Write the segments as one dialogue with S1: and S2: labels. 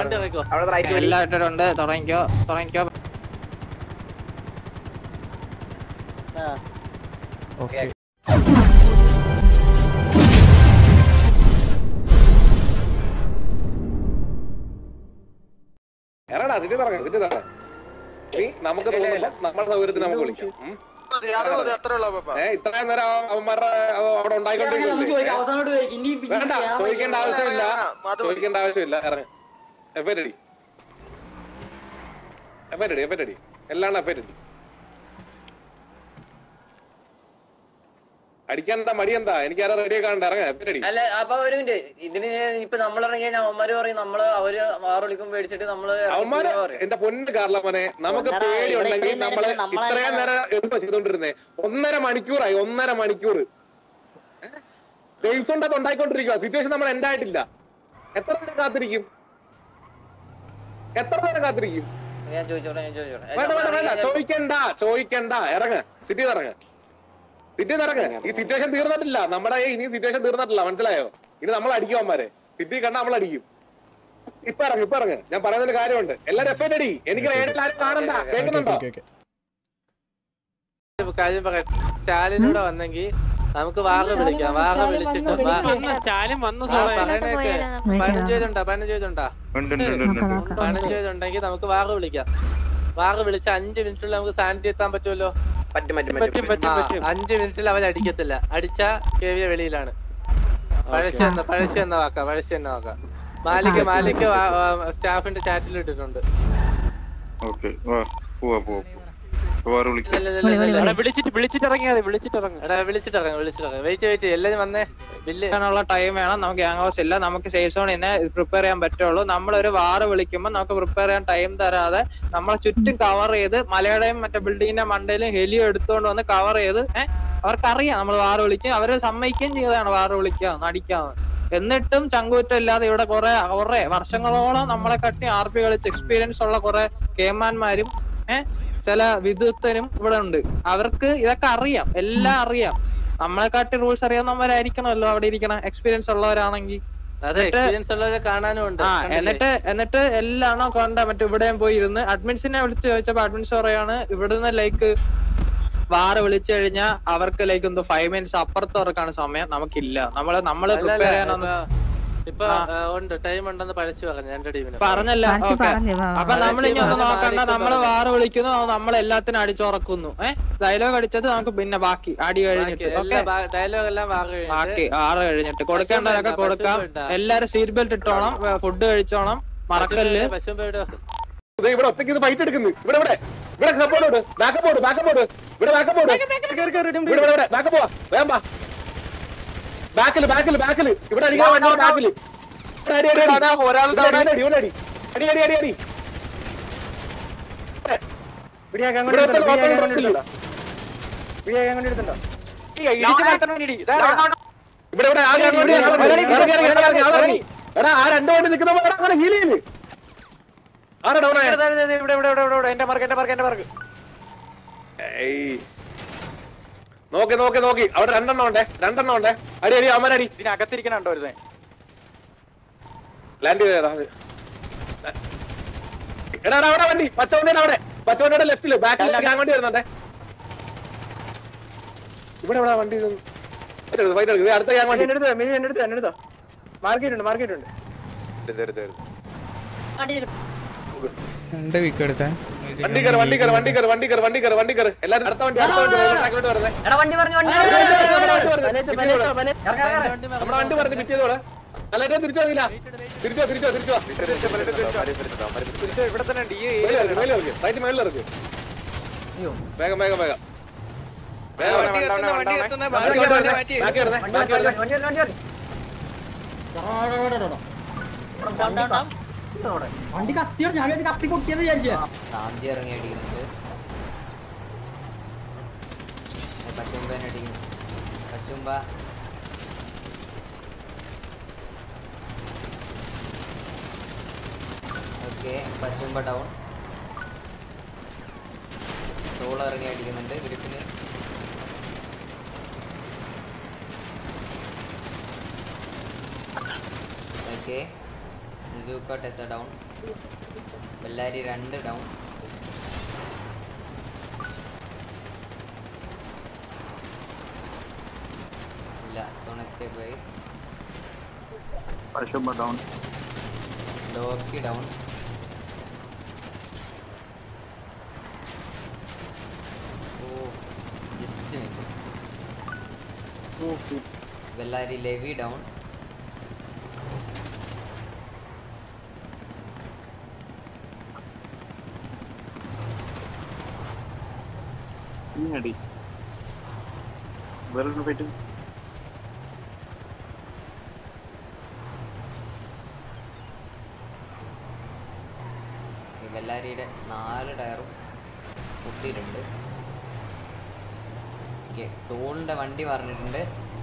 S1: വണ്ടി ഇറക്കോ
S2: അവിടെ റൈറ്റ് വലി
S3: എല്ലാം ഇട്ടിട്ടുണ്ട് തുടങ്ങിക്കോ തുടങ്ങിക്കോ
S4: ഓക്കെ
S5: ഇറങ്ങടാ സിറ്റി ഇറങ്ങാം സിറ്റി ഇറങ്ങാം നീ നമുക്ക് തോന്നുമ്പോ നമ്മുടെ സൗകര്യത്തിന് നമുക്ക് വിളിക്കാം ഉം. ഏ ഇത്രയും നേരം അവ- അവന്മാരുടെ അവ- അവിടെ ഉണ്ടായിക്കൊണ്ടിരിക്കുന്നില്ലേ വേണ്ട ചോദിക്കേണ്ട ആവശ്യമില്ല ചോദിക്കേണ്ട ആവശ്യമില്ല ഇറങ്ങ എഫേറ്റടി എഫേറ്റടി എഫേറ്റടി എല്ലാം എഫേറ്റടി അടിക്കാൻ എന്താ മടി എന്താ എനിക്ക് ആരാ റെഡി ആക്കാണ്ട് ഇറങ്ങ എഫേറ്റടി
S1: അല്ല അപ്പൊ ഒരു മിനിറ്റ് ഇതിന് ഇപ്പൊ നമ്മളിറങ്ങിയ അവന്മാര് പറയും നമ്മള് അവര് വാറ് വിളിക്കും പേടിച്ചിട്ട് നമ്മള് ഇറങ്ങി
S5: അവന്മാര്
S1: പോവാ പറയും.
S5: എന്റെ പൊന്ന് കാർലമനെ നമുക്ക്
S6: ഒന്നര
S5: പേടി
S6: ഇവിടെ
S5: ഉണ്ടെങ്കിൽ
S6: ഇത്രയും
S5: നമ്മള്
S6: നേരം നമ്മളെ
S5: ഇത്രയും നേരം എന്തോ ചെയ്തോണ്ടിരുന്നേ ഒന്നര മണിക്കൂറായി ഒന്നര മണിക്കൂർ ഡേയ്സ് കൊണ്ട് അത് ഉണ്ടായിക്കൊണ്ടിരിക്കുക സിറ്റുവേഷൻ നമ്മൾ എൻഡ് ആയിട്ടില്ല എത്ര നേരം കാത്തിരിക്കും എത്ര നേരം കാത്തിരിക്കും
S1: ഞാൻ ചോദിച്ചോട്ടെ ഞാൻ ചോദിച്ചോട്ടെ
S5: വേണ്ട വേണ്ട വേണ്ട ചോദിക്കണ്ട ചോദിക്കണ്ട ഇറങ്ങ സിറ്റി ഇറങ്ങ സിറ്റി ഇറങ്ങ ഈ സിറ്റുവേഷൻ തീർന്നിട്ടില്ല നമ്മുടെ ഈ ഇനി സിറ്റുവേഷൻ തീർന്നിട്ടില്ല മനസ്സിലായോ ഇനി നമ്മൾ അടിക്കും അവന്മാരെ സിറ്റി കണ്ട നമ്മൾ അടിക്കും ഇപ്പൊ ഇറങ്ങ് ഇപ്പൊ ഇറങ്ങ് ഞാൻ പറയുന്നതിന് കാര്യമുണ്ട് എല്ലാരും എഫ് അടി എനിക്ക് റേഡിൽ ആരും കാണണ്ട കേൾക്കുന്നുണ്ടോ
S4: ഓക്കെ ഓക്കെ
S1: കാര്യം പറയാം സ്റ്റാലിനൂടെ വന്നെങ്കിൽ നമുക്ക് വാറ വിളിക്കാം വാറ വിളിച്ചിട്ട് വാ-
S3: സ്റ്റാലിൻ വന്നു
S1: ആ, പറയണേക്ക് പതിനഞ്ച് പേരുണ്ടോ പതിനഞ്ച് പേരുണ്ടോ പതിനഞ്ച് പേരുണ്ടെങ്കിൽ നമുക്ക് വാറ വിളിക്കാം വാറ വിളിച്ച് അഞ്ച് മിനിറ്റിൽ നമുക്ക് സാനിറ്റി എത്താൻ പറ്റുമല്ലോ
S2: പറ്റും പറ്റും പറ്റും
S3: പറ്റും
S1: ആ,
S3: പറ്റും
S1: അഞ്ച് മിനിറ്റിൽ അവൻ അടിക്കത്തില്ല അടിച്ച കേവിയ വെളിയിലാണ് പഴശ്ശി എന്ന പഴശ്ശി എന്ന വാക്ക പഴശ്ശി എന്ന വാക്ക മാലിക്ക് മാലിക്ക് സ്റ്റാഫിന്റെ ചാറ്റിൽ ഇട്ടിട്ടുണ്ട്
S7: ഓക്കെ വാ പോവാ പോവാ വേറെ വിളിക്കാം
S1: ഇല്ല, ഇല്ല, ഇല്ല, ഇല്ല, ഇല്ല.
S3: വിളിച്ചിട്ട് വിളിച്ചിട്ട് ഇറങ്ങിയാ മതി വിളിച്ചിട്ട് ഇറങ്ങി
S1: എടാ വിളിച്ചിട്ടിറങ്ങാം വിളിച്ചിട്ടിറങ്ങാം വെയിറ്റ് വെയിറ്റ് എല്ലാരും വന്നേ ബില്ല്
S3: ുള്ള ടൈം വേണം നമുക്ക് ഗ്യാങ് ഹൗസ് ഇല്ല നമുക്ക് സേഫ് സോണിൽ നിന്ന് പ്രിപ്പയർ ചെയ്യാൻ പറ്റുള്ളൂ നമ്മളൊരു വാറ് വിളിക്കുമ്പോൾ നമുക്ക് പ്രിപ്പയർ ചെയ്യാൻ ടൈം തരാതെ നമ്മളെ ചുറ്റും കവർ ചെയ്ത് മലയുടെയും മറ്റേ ബിൽഡിങ്ങിന്റെ മണ്ടയിലും ഹെലിയോ എടുത്തുകൊണ്ട് വന്ന് കവർ ചെയ്ത് ഏഹ് അവർക്കറിയാം നമ്മൾ വാറ് വിളിക്കും അവര് സമ്മതിക്കുകയും ചെയ്തതാണ് വാറ് വിളിക്കാന്ന് അടിക്കാന്ന് എന്നിട്ടും ചങ്കൂറ്റം ഇല്ലാതെ ഇവിടെ കുറെ കുറെ വർഷങ്ങളോളം നമ്മളെ കട്ടി ആർ പി കളിച്ച് എക്സ്പീരിയൻസ് ഉള്ള കുറെ കേമാന്മാരും ഏഹ് ചില വിദഗ്ധനും ഇവിടെ ഉണ്ട് അവർക്ക് ഇതൊക്കെ അറിയാം എല്ലാം അറിയാം നമ്മളെക്കാട്ടി റൂൾസ് അറിയാവുന്നവരായിരിക്കണമല്ലോ അവിടെ ഇരിക്കണ എക്സ്പീരിയൻസ് ഉള്ളവരാണെങ്കിൽ
S1: അതെ എക്സ്പീരിയൻസ് ഉള്ളവരെ കാണാനും ഉണ്ട്
S3: ആ
S1: കണ്ടില്ലേ?
S3: എന്നിട്ട് എന്നിട്ട് എല്ലാണോ കൊണ്ട മറ്റേ ഇവിടെയും പോയി ഇരുന്ന് അഡ്മിൻസിനെ വിളിച്ച് ചോദിച്ചപ്പോ അഡ്മിൻസ് പറയാണ് ഇവിടുന്ന് ലൈക്ക് വാറ് വിളിച്ചു കഴിഞ്ഞാൽ അവർക്ക് ലൈക്ക് എന്തോ ഫൈവ് മിനിറ്റ്സ് അപ്പുറത്തവർക്കാണ് സമയം നമുക്കില്ല നമ്മള് നമ്മള്
S1: അല്ല,
S3: പ്രിപ്പയർ
S1: അല്ല,
S3: ചെയ്യാനൊന്നും
S1: ഇപ്പൊ
S3: ആ.
S1: ആ, ഉണ്ട് ടൈം ഉണ്ടെന്ന് പഴച്ചു പറഞ്ഞു എന്റെ ടീമിന്
S3: പറഞ്ഞല്ല
S8: പരസ്യം
S3: ഓക്കെ
S8: പറഞ്ഞു വാ, വാ,
S3: അപ്പൊ
S8: വാ.
S3: നമ്മൾ ഇനി ഒന്ന്
S1: പറഞ്ഞ്
S3: നോക്കണ്ട
S1: മാറിയിട്ട്
S3: നമ്മള്
S1: പറഞ്ഞു.
S3: വാറ് വിളിക്കുന്നു നമ്മൾ എല്ലാത്തിനും അടിച്ചുറക്കുന്നു ഏഹ് ഡയലോഗ് അടിച്ചത് നമുക്ക് പിന്നെ ബാക്കി അടി കഴിഞ്ഞിട്ട് ഓക്കെ
S1: ഡയലോഗ് എല്ലാം വാങ്ങി
S3: ബാക്കി ആറ് കഴിഞ്ഞിട്ട് കൊടുക്കേണ്ടതൊക്കെ
S1: പശുവും
S3: കൊടുക്കാം
S1: വേണ്ട.
S3: എല്ലാരും സീറ്റ് ബെൽറ്റ് ഇട്ടോണം ഫുഡ് കഴിച്ചോണം മറക്കല്ല്
S1: പശുവും
S5: ദേ ഇവിടെ ഒറ്റയ്ക്ക് ഇത് ഫൈറ്റ് എടുക്കുന്നു ഇവിടെ ഇവിടെ ഇവിടെ സപ്പോർട്ട് ബാക്കപ്പ് ഓട് ബാക്കപ്പ് ഓട് ഇവിടെ ബാക്കപ്പ് ഓട് ഇവിടെ ഇവിടെ ഇവിടെ ബാക്കപ്പ് പോവാ വേഗം വാ ബാക്കില് ബാക്കില് ബാക്കില് ഇവിടെ അടിക്കാൻ വണ്ടി ബാക്കില് ഇവിടെ അടി, അടി, അടി. ഇവിടെ അടി, ഇവിടെ അടി, ഇവിടെ അടി. അടി, അടി, അടി, അടി. ഇവിടെ ഒരുത്തൻ ലോക്കൽ ഡ്രസ്സിലില്ല. ഇവിടെ ഇവിടെ ആള് ഇറങ്ങി, ഇവിടെ ആള് ഇറങ്ങി, ഇറങ്ങി, ഇറങ്ങി, ഇറങ്ങി, ഇറങ്ങി, ആള് ഇറങ്ങി. എടാ ആ രണ്ട് വണ്ടി നിൽക്കുന്ന പോലെ അങ്ങനെ ഹീൽ ചെയ്യുന്നു ആരാ ഡൗൺ ആയ
S3: ഇവിടെ ഇവിടെ ഇവിടെ ഇവിടെ എന്റെ മാർക്ക് എന്റെ മാർക്ക് എന്റെ മാർക്ക്
S5: ഏയ്. നോക്കി നോക്കി നോക്കി അവിടെ രണ്ടെണ്ണം ഉണ്ടേ രണ്ടെണ്ണം ഉണ്ടേ അടി അടി അമ്മരടി
S3: ഇതിനകത്തിരിക്കണുണ്ടോ വരുന്നേ
S5: ലാൻഡ് ചെയ്തതാ അത്. എടാ എടാ, അവിടെ വണ്ടി പച്ച വണ്ടിയുടെ അവിടെ പച്ച വണ്ടിയുടെ ലെഫ്റ്റില് ബാക്കിൽ ഞാൻ വണ്ടി വരുന്നുണ്ടേ ഇവിടെ എവിടെ വണ്ടി ഇത്? ഫൈറ്റ് എടുക്ക്, ഫൈറ്റ് എടുക്ക്. ഇത് അടുത്ത ഞാൻ വണ്ടി
S3: എന്റെ അടുത്ത് എന്റെ അടുത്ത് എന്റെ അടുത്ത് മാർക്കറ്റ് മാർക്കറ്റ് ഉണ്ട്
S4: രണ്ട് വീക്ക് എടുത്തേ
S5: വണ്ടി കയറി വണ്ടി കയറി വണ്ടി കയറി വണ്ടി കയറി വണ്ടി കയറി വണ്ടി കയറി എല്ലാരും അടുത്ത വണ്ടി അടുത്ത വണ്ടി റോഡ് ട്രാക്കിലോട്ട് വരുന്നേ
S6: എടാ വണ്ടി പറഞ്ഞു വണ്ടി
S5: നമ്മുടെ വണ്ടി പറഞ്ഞ് പിറ്റിയതോടെ അല്ലെ തിരിച്ചു വന്നില്ല തിരിച്ചോ തിരിച്ചോ തിരിച്ചോ
S3: ഇവിടെ തന്നെ ഉണ്ട് ഈ
S5: മേളിലിറക്ക്, മേളിലിറക്ക്. റൈറ്റ് മേളിലിറക്ക്. വേഗം വേഗം വേഗം വേഗം
S3: വണ്ടി എത്തുന്ന, വണ്ടി എത്തുന്ന,
S5: ബാക്കി വരുന്നേ, ബാക്കി വരുന്നേ, ബാക്കി വരുന്നേ.
S6: വണ്ടി വണ്ടി വണ്ടി വണ്ടി കത്തിയോ ഞാൻ കത്തി പൊട്ടിയെന്ന് വിചാരിക്കുക
S9: ശാന്തി ഇറങ്ങി അടിക്കുന്നുണ്ട് പശുമ്പ തന്നെ അടിക്കുന്നു പശുമ്പ ഓക്കെ പശുമ്പ ഡൗൺ സോള് ഇറങ്ങി അടിക്കുന്നുണ്ട് ഗ്രിപ്പിന് ഓക്കെ ബസൂക്ക ടെസ ഡൗൺ ബെല്ലാരി രണ്ട് ഡൗൺ ഇല്ല സോൺ എസ്കേപ്പ് ആയി
S7: പശുമ്പ ഡൗൺ
S9: ലോക്കി ഡൗൺ ഓ ജസ്റ്റ് മിസ് ബെല്ലാരി ലെവി ഡൗൺ
S7: നീ അടി വേറെ പോയിട്ട്
S9: ഈ ബെല്ലാരിയുടെ നാല് ടയറും പൊട്ടിയിട്ടുണ്ട് ഓക്കെ സോളിൻ്റെ വണ്ടി പറഞ്ഞിട്ടുണ്ട്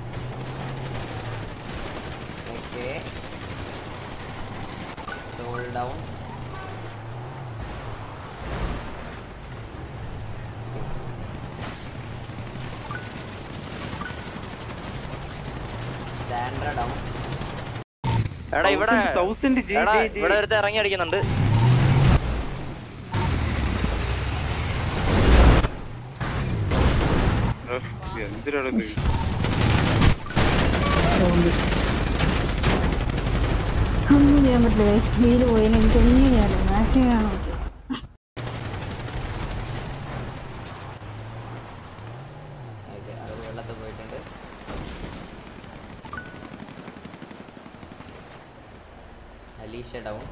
S9: ഓക്കെ സോൾ ഡൗൺ സാൻഡ്ര ഡൗൺ
S3: എടാ ഇവിടെ
S7: സൗത്തിന്റെ
S3: എടാ ഇവിടെ ഒരുത്ത ഇറങ്ങി അടിക്കുന്നുണ്ട്
S7: എന്തിനാണ് ഇത്
S2: ഒന്നും ചെയ്യാൻ പറ്റില്ല വീട് പോയതിന് എനിക്കൊന്നും ചെയ്യാനില്ല മാക്സിമം കാണാൻ പറ്റും
S9: ഓക്കെ അത് വെള്ളത്തിൽ പോയിട്ടുണ്ട് അലീഷ ഡൗൺ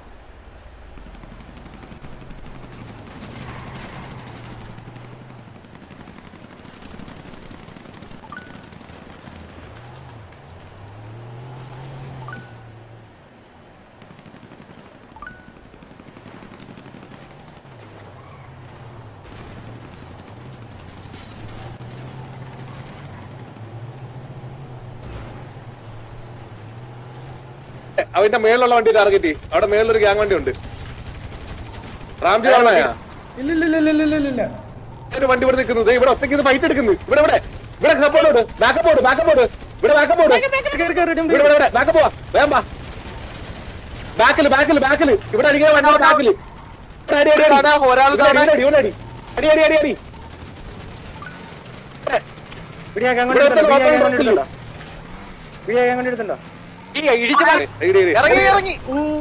S5: അവന്റെ മേളിലുള്ള വണ്ടി ടാർഗറ്റ് അവിടെ മേളിലൊരു ഗ്യാങ് വണ്ടി ഉണ്ട് റാംജി ആണായാ
S6: ഇല്ല ഇല്ല ഇല്ല ഇല്ല ഇല്ല ഇല്ല
S5: ഒരു വണ്ടി ഇവിടെ നിൽക്കുന്നത് ദേ ഇവിടെ ഒറ്റയ്ക്ക് ഫൈറ്റ് എടുക്കുന്നു ഇവിടെ ഇവിടെ ഇവിടെ സപ്പോർട്ട് ഉണ്ട് ബാക്കപ്പ് ഉണ്ട് ബാക്കപ്പ് ഉണ്ട് ഇവിടെ ബാക്കപ്പ് ഉണ്ട് ഇവിടെ ഇവിടെ ഇവിടെ ബാക്കപ്പ് പോവാ വേഗം വാ ബാക്കില് ബാക്കില് ബാക്കില് ഇവിടെ അടിക്കുന്ന വണ്ടി ബാക്കില് ഇവിടെ അടി, അടി, അടി.
S3: ഒരാൾ
S5: ഇവിടെ അടി, ഇവിടെ അടി. അടി അടി അടി അടി ഇവിടെ ഇവിടെ ഒരുത്തൻ ഓപ്പൺ നിർത്തില്ല.
S3: ഈ ഇടിച്ചു
S5: ഇടി, ഇടി, ഇടി.
S3: ഇറങ്ങി ഇറങ്ങി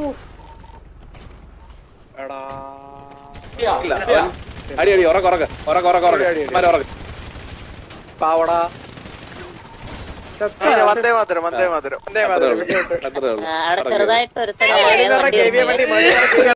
S5: ഇല്ല, അവൻ- അടി അടി ഉറക്ക ഉറക്ക ഉറക്ക ഉറക്ക ഉറക്ക മാറി ഉറക്ക
S3: പാവടാ വന്ദേ മാതരം വന്ദേ മാതരം
S5: അത്രേ ഉള്ളൂ. അത്രേ ഉള്ളൂ.
S8: അവിടെ ചെറുതായിട്ട് ഒരുത്തരം
S3: വണ്ടി